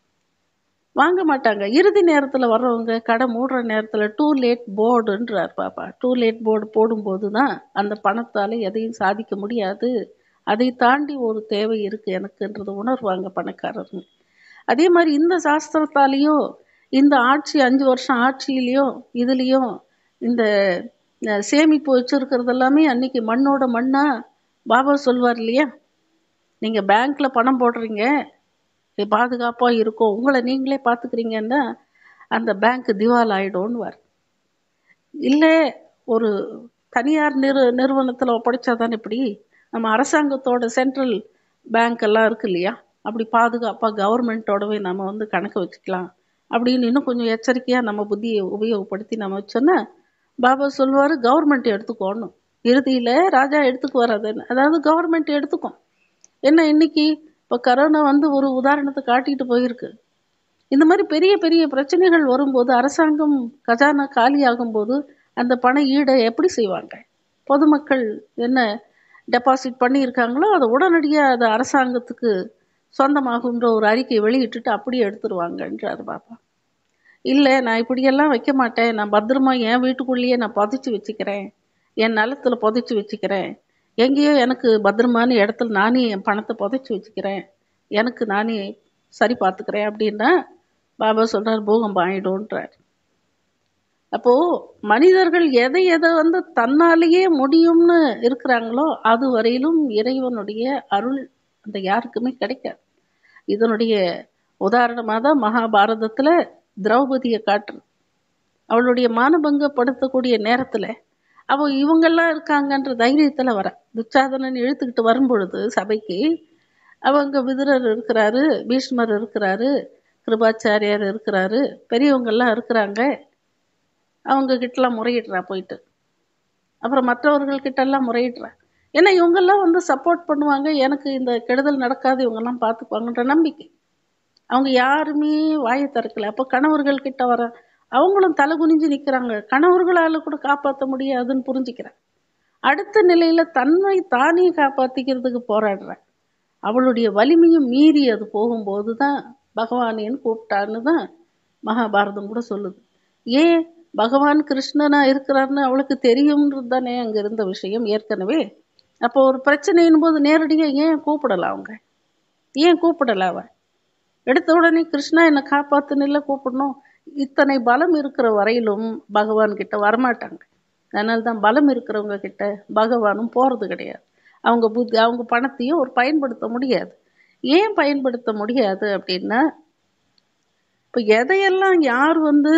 வாங்க மாட்டாங்க இறுதி நேரத்தில் வர்றவங்க கடை மூடுற நேரத்தில் டூ லேட் போர்டுன்றார் பாப்பா டூ லேட் போர்டு போடும்போது தான் அந்த பணத்தால் எதையும் சாதிக்க முடியாது அதை தாண்டி ஒரு தேவை இருக்குது எனக்குன்றதை உணர்வாங்க பணக்காரருங்க அதே மாதிரி இந்த சாஸ்திரத்தாலேயோ இந்த ஆட்சி அஞ்சு வருஷம் ஆட்சியிலையோ இதுலேயும் இந்த சேமிப்பு வச்சுருக்கிறது எல்லாமே அன்னைக்கு மண்ணோட மண்ணா பாபா சொல்வார் இல்லையா நீங்கள் பேங்க்கில் பணம் போடுறீங்க பாதுகாப்பாக இருக்கும் உங்களை நீங்களே பார்த்துக்கிறீங்கன்னா அந்த பேங்க் திவால் ஆகிடும்னுவார் இல்லை ஒரு தனியார் நிறு நிறுவனத்தில் ஒப்படைச்சா தானே இப்படி நம்ம அரசாங்கத்தோட சென்ட்ரல் பேங்க் எல்லாம் இருக்கு இல்லையா அப்படி பாதுகாப்பாக கவர்மெண்ட்டோடவே நம்ம வந்து கணக்கு வச்சுக்கலாம் அப்படின்னு இன்னும் கொஞ்சம் எச்சரிக்கையாக நம்ம புத்தியை உபயோகப்படுத்தி நம்ம வச்சோன்னா பாபா சொல்லுவார் கவர்மெண்ட் எடுத்துக்கோணும் இறுதியில் ராஜா எடுத்துக்குவார் அது அதாவது கவர்மெண்ட் எடுத்துக்கும் என்ன இன்னைக்கு இப்போ கரோனா வந்து ஒரு உதாரணத்தை காட்டிட்டு போயிருக்கு இந்த மாதிரி பெரிய பெரிய பிரச்சனைகள் வரும்போது அரசாங்கம் கஜானா காலி ஆகும்போது அந்த பண ஈடை எப்படி செய்வாங்க பொதுமக்கள் என்ன டெபாசிட் பண்ணியிருக்காங்களோ அதை உடனடியாக அதை அரசாங்கத்துக்கு சொந்தமாகுன்ற ஒரு அறிக்கை வெளியிட்டுட்டு அப்படியே எடுத்துருவாங்கன்றார் பாப்பா இல்லை நான் இப்படியெல்லாம் வைக்க மாட்டேன் நான் பத்திரமா என் வீட்டுக்குள்ளேயே நான் புதைச்சி வச்சுக்கிறேன் என் நிலத்துல புதைச்சி வச்சுக்கிறேன் எங்கேயோ எனக்கு பத்திரமான இடத்துல நானே என் பணத்தை புதைச்சி வச்சுக்கிறேன் எனக்கு நானே சரி பார்த்துக்கிறேன் அப்படின்னா பாபா சொல்கிறார் பூகம்பம் ஆயிடும்ன்றார் அப்போது மனிதர்கள் எதை எதை வந்து தன்னாலேயே முடியும்னு இருக்கிறாங்களோ அது வரையிலும் இறைவனுடைய அருள் அந்த யாருக்குமே கிடைக்காது இதனுடைய உதாரணமாக தான் மகாபாரதத்தில் திரௌபதியை காட்டுறது அவளுடைய மானபங்கப்படுத்தக்கூடிய நேரத்தில் அவள் இவங்கெல்லாம் இருக்காங்கன்ற தைரியத்தில் வர துச்சாதனன் இழுத்துக்கிட்டு வரும்பொழுது சபைக்கு அவங்க விதுரர் இருக்கிறாரு பீஷ்மர் இருக்கிறாரு கிருபாச்சாரியார் இருக்கிறாரு பெரியவங்கெல்லாம் இருக்கிறாங்க அவங்க கிட்டலாம் முறையிடுறா போயிட்டு அப்புறம் மற்றவர்கள் கிட்டெல்லாம் முறையிடுறா ஏன்னா இவங்கெல்லாம் வந்து சப்போர்ட் பண்ணுவாங்க எனக்கு இந்த கெடுதல் நடக்காது இவங்கெல்லாம் பார்த்துக்குவாங்கன்ற நம்பிக்கை அவங்க யாருமே வாயை திறக்கல அப்போ கணவர்கள் கிட்ட வர அவங்களும் தலை குனிஞ்சு நிற்கிறாங்க கணவர்களால் கூட காப்பாற்ற முடியாதுன்னு புரிஞ்சுக்கிறாங்க அடுத்த நிலையில் தன்னை தானே காப்பாற்றிக்கிறதுக்கு போராடுறேன் அவளுடைய வலிமையும் மீறி அது போகும்போது தான் பகவானேன்னு கூப்பிட்டான்னு தான் மகாபாரதம் கூட சொல்லுது ஏன் பகவான் கிருஷ்ணனா இருக்கிறாருன்னு அவளுக்கு தெரியும்ன்றது தானே அங்கே இருந்த விஷயம் ஏற்கனவே அப்போ ஒரு பிரச்சனையின் போது நேரடியாக ஏன் கூப்பிடல அவங்க ஏன் கூப்பிடல அவ எடுத்த உடனே கிருஷ்ணா என்னை காப்பாத்துன்னு கூப்பிடணும் இத்தனை பலம் இருக்கிற வரையிலும் பகவான் கிட்ட வரமாட்டாங்க அதனால தான் பலம் இருக்கிறவங்க கிட்ட பகவானும் போகிறது கிடையாது அவங்க புத்தி அவங்க பணத்தையும் ஒரு பயன்படுத்த முடியாது ஏன் பயன்படுத்த முடியாது அப்படின்னா இப்போ எதையெல்லாம் யார் வந்து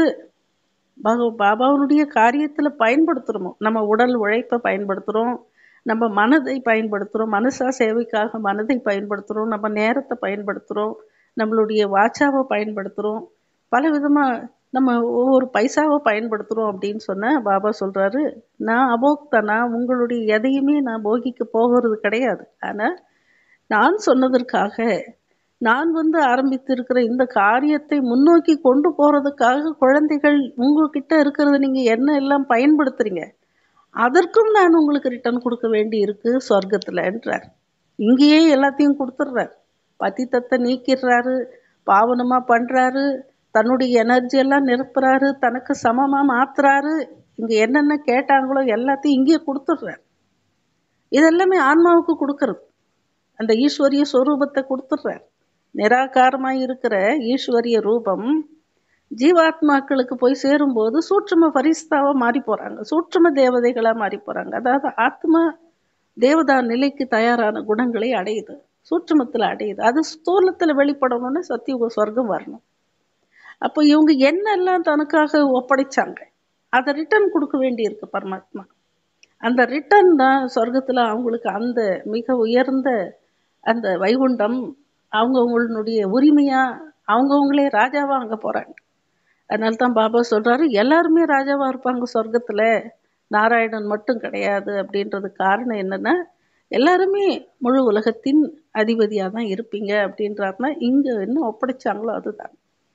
பக பாபாவுடைய காரியத்தில் பயன்படுத்துகிறோமோ நம்ம உடல் உழைப்பை பயன்படுத்துகிறோம் நம்ம மனதை பயன்படுத்துகிறோம் மனசா சேவைக்காக மனதை பயன்படுத்துகிறோம் நம்ம நேரத்தை பயன்படுத்துகிறோம் நம்மளுடைய வாச்சாவை பயன்படுத்துகிறோம் பல விதமாக நம்ம ஒவ்வொரு பைசாவை பயன்படுத்துகிறோம் அப்படின்னு சொன்ன பாபா சொல்கிறாரு நான் அபோக்தனா உங்களுடைய எதையுமே நான் போகிக்க போகிறது கிடையாது ஆனால் நான் சொன்னதற்காக நான் வந்து ஆரம்பித்திருக்கிற இந்த காரியத்தை முன்னோக்கி கொண்டு போகிறதுக்காக குழந்தைகள் உங்ககிட்ட இருக்கிறத நீங்கள் என்ன எல்லாம் பயன்படுத்துறீங்க அதற்கும் நான் உங்களுக்கு ரிட்டர்ன் கொடுக்க வேண்டி இருக்கு சொர்க்கத்துலன்றார் இங்கேயே எல்லாத்தையும் கொடுத்துட்றார் பதித்தத்தை நீக்கிடுறாரு பாவனமா பண்றாரு தன்னுடைய எனர்ஜி எல்லாம் நிரப்புறாரு தனக்கு சமமா மாத்துறாரு இங்க என்னென்ன கேட்டாங்களோ எல்லாத்தையும் இங்கேயே கொடுத்துடுறாரு இதெல்லாமே ஆன்மாவுக்கு கொடுக்கறது அந்த ஈஸ்வரிய ஸ்வரூபத்தை கொடுத்துடுறார் நிராகாரமாய் இருக்கிற ஈஸ்வரிய ரூபம் ஜீவாத்மாக்களுக்கு போய் சேரும்போது சூட்சும பரிஸ்தாவா மாறி போறாங்க சூட்சும தேவதைகளா மாறி போறாங்க அதாவது ஆத்மா தேவதா நிலைக்கு தயாரான குணங்களை அடையுது சூட்சுமத்துல அடையுது அது ஸ்தூலத்துல வெளிப்படணும்னு சத்தியுக சொர்க்கம் வரணும் அப்போ இவங்க என்னெல்லாம் தனக்காக ஒப்படைச்சாங்க அதை ரிட்டர்ன் கொடுக்க வேண்டி இருக்கு பரமாத்மா அந்த ரிட்டர்ன் தான் சொர்க்கத்துல அவங்களுக்கு அந்த மிக உயர்ந்த அந்த வைகுண்டம் அவங்கவுங்களுடைய உரிமையா அவங்கவுங்களே ராஜாவா அங்க போறாங்க அதனால தான் பாபா சொல்றாரு எல்லாருமே ராஜாவா இருப்பாங்க சொர்க்கத்துல நாராயணன் மட்டும் கிடையாது அப்படின்றது காரணம் என்னன்னா எல்லாருமே முழு உலகத்தின் அதிபதியாக தான் இருப்பீங்க அப்படின்றாருன்னா இங்க என்ன ஒப்படைச்சாங்களோ அதுதான்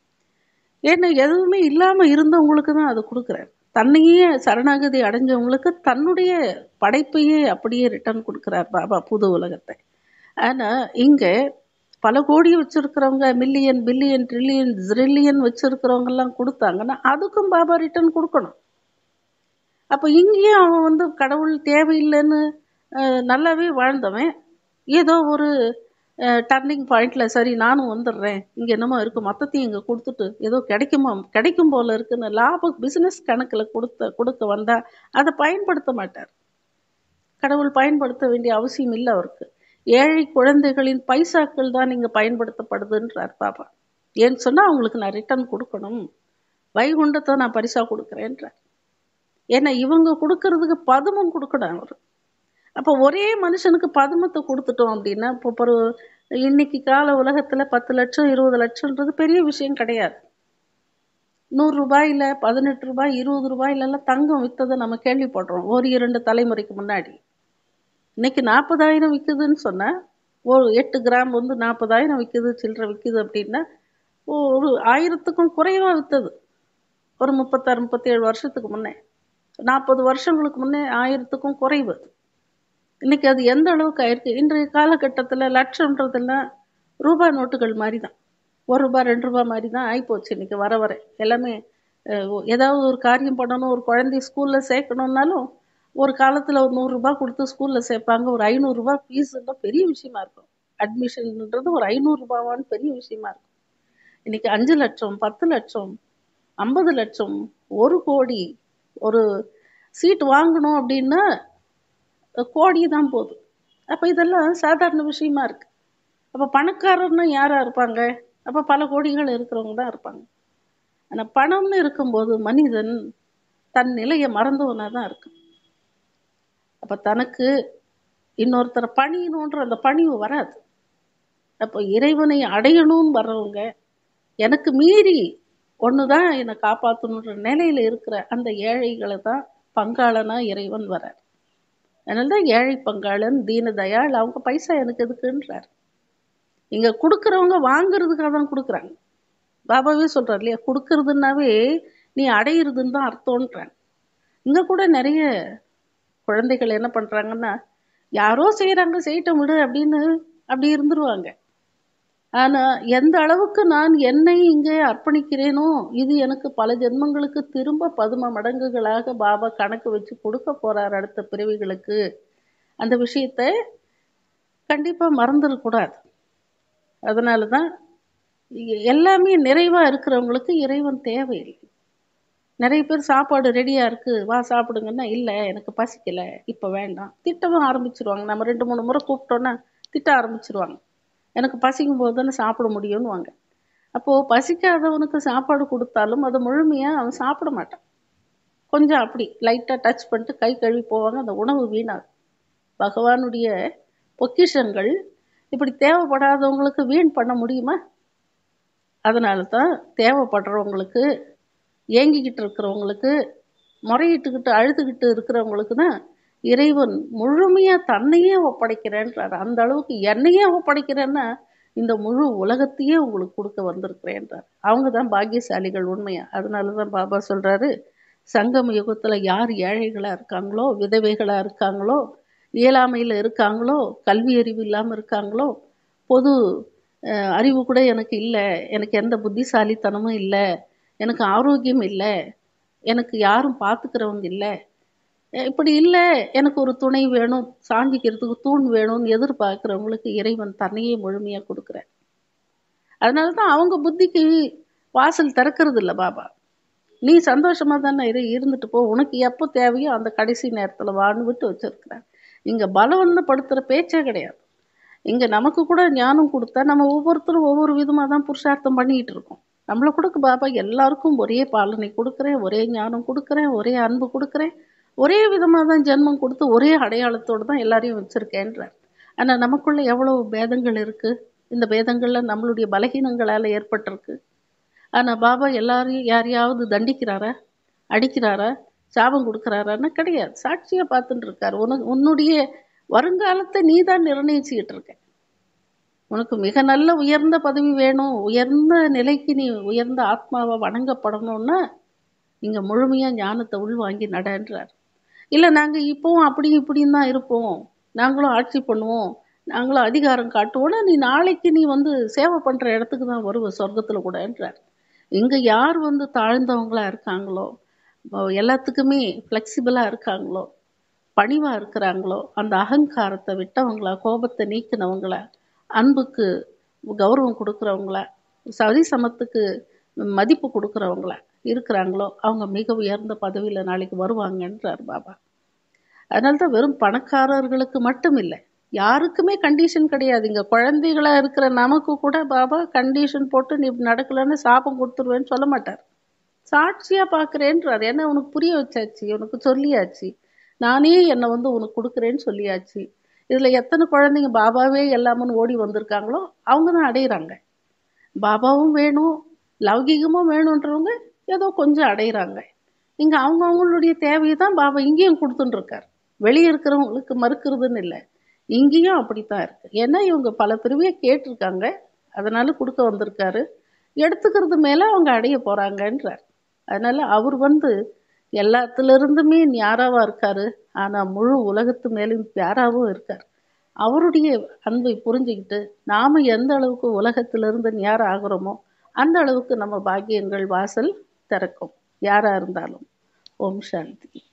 ஏன்னா எதுவுமே இல்லாம இருந்தவங்களுக்கு தான் அது கொடுக்குறாரு தன்னையே சரணாகதி அடைஞ்சவங்களுக்கு தன்னுடைய படைப்பையே அப்படியே ரிட்டர்ன் கொடுக்குறார் பாபா புது உலகத்தை ஆனா இங்க பல கோடி வச்சிருக்கிறவங்க மில்லியன் பில்லியன் ட்ரில்லியன் ஜிரில்லியன் வச்சிருக்கிறவங்க எல்லாம் கொடுத்தாங்கன்னா அதுக்கும் பாபா ரிட்டர்ன் கொடுக்கணும் அப்போ இங்கேயும் அவன் வந்து கடவுள் தேவையில்லைன்னு அஹ், நல்லாவே வாழ்ந்தவன் ஏதோ ஒரு டர்னிங் பாயிண்ட்ல சரி நானும் வந்துடுறேன் இங்க என்னமோ இருக்கு மொத்தத்தையும் இங்க கொடுத்துட்டு ஏதோ கிடைக்குமா கிடைக்கும் போல இருக்குன்னு லாப பிசினஸ் கணக்குல கொடுத்த கொடுக்க வந்தா அதை பயன்படுத்த மாட்டார் கடவுள் பயன்படுத்த வேண்டிய அவசியம் இல்லை அவருக்கு ஏழை குழந்தைகளின் பைசாக்கள் தான் இங்க பயன்படுத்தப்படுதுன்றார் பாபா ஏன்னு சொன்னா அவங்களுக்கு நான் ரிட்டர்ன் கொடுக்கணும் வைகுண்டத்தை நான் பரிசா கொடுக்குறேன்றார் ஏன்னா இவங்க கொடுக்கறதுக்கு பதுமம் கொடுக்கணும் அவர் அப்போ ஒரே மனுஷனுக்கு பதுமத்தை கொடுத்துட்டோம் அப்படின்னா இப்போ ஒரு இன்னைக்கு கால உலகத்துல பத்து லட்சம் இருபது லட்சம்ன்றது பெரிய விஷயம் கிடையாது நூறு ரூபாயில பதினெட்டு ரூபாய் இருபது ரூபாயில எல்லாம் தங்கம் வித்ததை நம்ம கேள்விப்படுறோம் ஒரு இரண்டு தலைமுறைக்கு முன்னாடி இன்னைக்கு நாற்பதாயிரம் விற்குதுன்னு சொன்னா ஒரு எட்டு கிராம் வந்து நாற்பதாயிரம் விற்குது சில்லறை விற்குது அப்படின்னா ஒரு ஆயிரத்துக்கும் குறைவா வித்தது ஒரு முப்பத்தாறு முப்பத்தேழு வருஷத்துக்கு முன்னே நாற்பது வருஷங்களுக்கு முன்னே ஆயிரத்துக்கும் குறைவு இன்னைக்கு அது எந்த அளவுக்கு ஆயிருக்கு இன்றைய காலகட்டத்தில் லட்சம்ன்றதெல்லாம் ரூபாய் நோட்டுகள் மாதிரி தான் ஒரு ரூபாய் ரெண்டு ரூபாய் மாதிரி தான் ஆகிப்போச்சு இன்னைக்கு வர வர எல்லாமே அஹ், ஏதாவது ஒரு காரியம் பண்ணணும் ஒரு குழந்தைய ஸ்கூலில் சேர்க்கணுன்னாலும் ஒரு காலத்தில் ஒரு நூறுரூபா கொடுத்து ஸ்கூலில் சேர்ப்பாங்க ஒரு ஐநூறுரூபா ஃபீஸுன்னா பெரிய விஷயமா இருக்கும் அட்மிஷன்ன்றது ஒரு ஐநூறுரூபாவான்னு பெரிய விஷயமா இருக்கும் இன்னைக்கு அஞ்சு லட்சம் பத்து லட்சம் ஐம்பது லட்சம் ஒரு கோடி ஒரு சீட் வாங்கணும் அப்படின்னா கோடி தான் போகுது அப்போ இதெல்லாம் சாதாரண விஷயமா இருக்கு அப்போ பணக்காரர்னா யாரா இருப்பாங்க அப்போ பல கோடிகள் இருக்கிறவங்க தான் இருப்பாங்க ஆனால் பணம்னு இருக்கும்போது மனிதன் தன் நிலையை மறந்தவனா தான் இருக்கு அப்போ தனக்கு இன்னொருத்தரை பணியணுன்ற அந்த பணிவு வராது அப்போ இறைவனை அடையணும்னு வர்றவங்க எனக்கு மீறி ஒன்று தான் என்னை காப்பாற்றணுன்ற நிலையில் இருக்கிற அந்த ஏழைகளை தான் பங்காளனா இறைவன் வரார் அதனால தான் ஏழை பங்காளன் தீனதயாள் அவங்க பைசா எனக்கு எதுக்குன்றார் இங்க கொடுக்கறவங்க வாங்குறதுக்காக தான் கொடுக்குறாங்க பாபாவே சொல்றாரு இல்லையா கொடுக்கறதுனாவே நீ அடையிறதுன்னு தான் அர்த்தம்ன்றாங்க இங்க கூட நிறைய குழந்தைகள் என்ன பண்றாங்கன்னா யாரோ செய்யறாங்க செய்யட்டும் விடு அப்படின்னு அப்படி இருந்துருவாங்க ஆனா எந்த அளவுக்கு நான் என்னை இங்கே அர்ப்பணிக்கிறேனோ இது எனக்கு பல ஜென்மங்களுக்கு திரும்ப பதும மடங்குகளாக பாபா கணக்கு வச்சு கொடுக்க போறார் அடுத்த பிறவிகளுக்கு அந்த விஷயத்தை கண்டிப்பா மறந்துடக்கூடாது அதனால தான் இ- எல்லாமே நிறைவா இருக்கிறவங்களுக்கு இறைவன் தேவையில்லை நிறைய பேர் சாப்பாடு ரெடியா இருக்கு வா சாப்பிடுங்கன்னா இல்லை எனக்கு பசிக்கல இப்போ வேண்டாம் திட்டவும் ஆரம்பிச்சிருவாங்க நம்ம ரெண்டு மூணு முறை கூப்பிட்டோன்னா திட்ட ஆரம்பிச்சிருவாங்க எனக்கு பசிக்கும் போது தானே சாப்பிட முடியும்னு வாங்க அப்போது பசிக்காதவனுக்கு சாப்பாடு கொடுத்தாலும் அதை முழுமையாக அவன் சாப்பிட மாட்டான் கொஞ்சம் அப்படி லைட்டாக டச் பண்ணிட்டு கை கழுவி போவாங்க அந்த உணவு வீணாகும் பகவானுடைய பொக்கிஷங்கள் இப்படி தேவைப்படாதவங்களுக்கு வீண் பண்ண முடியுமா அதனால தான் தேவைப்படுறவங்களுக்கு ஏங்கிக்கிட்டு இருக்கிறவங்களுக்கு முறையிட்டுக்கிட்டு அழுதுகிட்டு இருக்கிறவங்களுக்கு தான் இறைவன் முழுமையாக தன்னையே ஒப்படைக்கிறேன்றார் அந்த அளவுக்கு என்னையே ஒப்படைக்கிறேன்னா இந்த முழு உலகத்தையே உங்களுக்கு கொடுக்க வந்திருக்கிறேன்றார் அவங்க தான் பாக்கியசாலிகள் உண்மையா அதனால தான் பாபா சொல்கிறாரு சங்கம யுகத்தில் யார் ஏழைகளாக இருக்காங்களோ விதவைகளாக இருக்காங்களோ இயலாமையில் இருக்காங்களோ கல்வி அறிவு இல்லாமல் இருக்காங்களோ பொது அஹ், அறிவு கூட எனக்கு இல்லை எனக்கு எந்த புத்திசாலித்தனமும் இல்லை எனக்கு ஆரோக்கியம் இல்லை எனக்கு யாரும் பார்த்துக்கிறவங்க இல்லை அஹ் இப்படி இல்லை எனக்கு ஒரு துணை வேணும் சாஞ்சிக்கிறதுக்கு தூண் வேணும்னு எதிர்பார்க்குறவங்களுக்கு இறைவன் தன்னையே முழுமையாக கொடுக்குறார் அதனால தான் அவங்க புத்திக்கு வாசல் திறக்கிறது இல்லை பாபா நீ சந்தோஷமா தானே இரு இருந்துட்டு போ உனக்கு எப்போ தேவையோ அந்த கடைசி நேரத்தில் வான்னு விட்டு வச்சிருக்கிறார் இங்கே பலவந்தப்படுத்துகிற பேச்சே கிடையாது இங்கே நமக்கு கூட ஞானம் கொடுத்தா நம்ம ஒவ்வொருத்தரும் ஒவ்வொரு விதமாக தான் புருஷார்த்தம் பண்ணிக்கிட்டு இருக்கோம் நம்மளை கொடுக்க பாபா எல்லாருக்கும் ஒரே பாலனை கொடுக்குறேன் ஒரே ஞானம் கொடுக்குறேன் ஒரே அன்பு கொடுக்குறேன் ஒரே விதமாக தான் ஜென்மம் கொடுத்து ஒரே அடையாளத்தோடு தான் எல்லாரையும் வச்சுருக்கேன்றார் ஆனால் நமக்குள்ள எவ்வளவு பேதங்கள் இருக்குது இந்த பேதங்களில் நம்மளுடைய பலகீனங்களால் ஏற்பட்டிருக்கு ஆனால் பாபா எல்லாரையும் யாரையாவது தண்டிக்கிறாரா அடிக்கிறாரா சாபம் கொடுக்குறாரான்னா கிடையாது சாட்சியாக பார்த்துட்டு இருக்கார் உனக்கு உன்னுடைய வருங்காலத்தை நீ தான் நிர்ணயிச்சுக்கிட்டு இருக்க உனக்கு மிக நல்ல உயர்ந்த பதவி வேணும் உயர்ந்த நிலைக்கு நீ உயர்ந்த ஆத்மாவை வணங்கப்படணும்னா இங்கே முழுமையாக ஞானத்தை உள்வாங்கி நடன்றார் இல்லை நாங்கள் இப்போவும் அப்படி இப்படின்னு தான் இருப்போம் நாங்களும் ஆட்சி பண்ணுவோம் நாங்களும் அதிகாரம் காட்டுவோம்னா நீ நாளைக்கு நீ வந்து சேவை பண்ணுற இடத்துக்கு தான் வருவ சொர்க்கத்தில் கூடன்றார் இங்கே யார் வந்து தாழ்ந்தவங்களா இருக்காங்களோ அஹ் எல்லாத்துக்குமே ஃப்ளெக்சிபிளாக இருக்காங்களோ பணிவாக இருக்கிறாங்களோ அந்த அகங்காரத்தை விட்டவங்களா கோபத்தை நீக்கினவங்களா அன்புக்கு கௌரவம் கொடுக்குறவங்களா சதி சமத்துக்கு மதிப்பு கொடுக்குறவங்களா இருக்கிறாங்களோ அவங்க மிக உயர்ந்த பதவியில் நாளைக்கு வருவாங்கன்றார் பாபா அதனால தான் வெறும் பணக்காரர்களுக்கு மட்டும் இல்லை யாருக்குமே கண்டிஷன் கிடையாது இங்கே குழந்தைகளா இருக்கிற நமக்கு கூட பாபா கண்டிஷன் போட்டு நீ நடக்கலைன்னு சாபம் கொடுத்துருவேன்னு சொல்ல மாட்டார் சாட்சியாக பார்க்குறேன்றார் என்ன உனக்கு புரிய வச்சாச்சு உனக்கு சொல்லியாச்சு நானே என்னை வந்து உனக்கு கொடுக்குறேன்னு சொல்லியாச்சு இதில் எத்தனை குழந்தைங்க பாபாவே எல்லாமும் ஓடி வந்திருக்காங்களோ அவங்க தான் அடையிறாங்க பாபாவும் வேணும் லௌகிகமும் வேணுன்றவங்க ஏதோ கொஞ்சம் அடையிறாங்க இங்கே அவங்கவுங்களுடைய தேவையை தான் பாபா இங்கேயும் கொடுத்துட்டுருக்கார் வெளியே இருக்கிறவங்களுக்கு மறுக்கிறதுன்னு இல்லை இங்கேயும் அப்படித்தான் இருக்கு ஏன்னா இவங்க பல பிரிவையை கேட்டிருக்காங்க அதனால கொடுக்க வந்திருக்காரு எடுத்துக்கிறது மேலே அவங்க அடைய போகிறாங்கன்றார் அதனால அவர் வந்து எல்லாத்துலேருந்துமே ஞாராவாக இருக்காரு ஆனால் முழு உலகத்து மேலும் பியாராவும் இருக்கார் அவருடைய அன்பை புரிஞ்சுக்கிட்டு நாம் எந்த அளவுக்கு உலகத்திலிருந்து ஞார ஆகிறோமோ அந்த அளவுக்கு நம்ம பாக்கியங்கள் வாசல் திறக்கும் யாராக இருந்தாலும் ஓம் சாந்தி